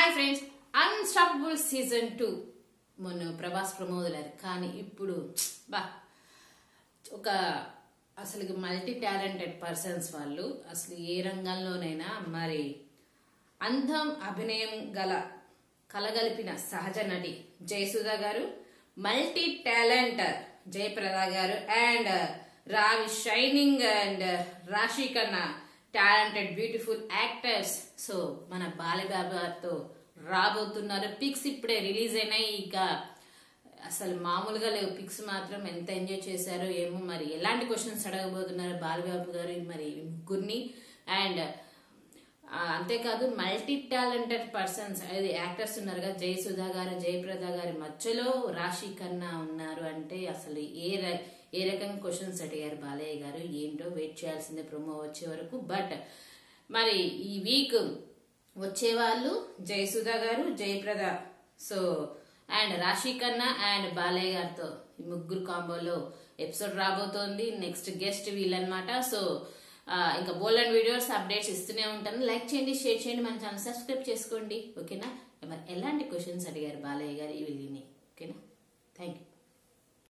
hi friends unstoppable season two మొన్న ప్రభాస్ ప్రమోదులారు కానీ ఇప్పుడు బా ఒక అసలు మల్టీ టాలెంటెడ్ పర్సన్స్ వాళ్ళు అసలు ఏ రంగంలోనైనా మరి అందం అభినయం గల కలగలిపిన సహజ నటి జయసుధ గారు మల్టీ టాలెంట్ జయప్రద గారు అండ్ రావి షైనింగ్ అండ్ రాశి కన్నా టాలెంటెడ్ బ్యూటిఫుల్ యాక్టర్స్ సో మన బాలబాబు గారితో రాబోతున్నారు పిక్స్ ఇప్పుడే రిలీజ్ అయినాయి ఇక అసలు మామూలుగా లేవు పిక్స్ మాత్రం ఎంత ఎంజాయ్ చేశారో ఏమో మరి ఎలాంటి క్వశ్చన్స్ అడగబోతున్నారు బాలబాబు గారు మరి ఈ ముగ్గురిని అండ్ ఆ, అంతేకాదు మల్టీ టాలెంటెడ్ పర్సన్స్ అది యాక్టర్స్ ఉన్నారు కదా జయసుధా గారు జయప్రద గారి మధ్యలో రాశి కన్నా ఉన్నారు అంటే అసలు ఏ ర- ఏ రకంగా క్వశ్చన్స్ అడిగారు బాలయ్య గారు ఏంటో వెయిట్ చేయాల్సిందే ప్రోమో వచ్చే వరకు బట్ మరి ఈ వీక్ వచ్చే వాళ్ళు జయసుధా గారు జయప్రద సో అండ్ రాశి కన్నా అండ్ బాలయ్య గారితో ఈ ముగ్గురు కాంబోలో ఎపిసోడ్ రాబోతోంది నెక్స్ట్ గెస్ట్ వీళ్ళనమాట సో ఆ, ఇంకా బోల్డ్ వీడియోస్ అప్డేట్స్ ఇస్తూనే ఉంటాను లైక్ చేయండి షేర్ చేయండి మన ఛానల్ సబ్స్క్రైబ్ చేసుకోండి ఓకేనా మరి ఎలాంటి క్వశ్చన్స్ అడిగారు బాలయ్య గారు ఈ వీళ్ళని ఓకేనా థ్యాంక్ యూ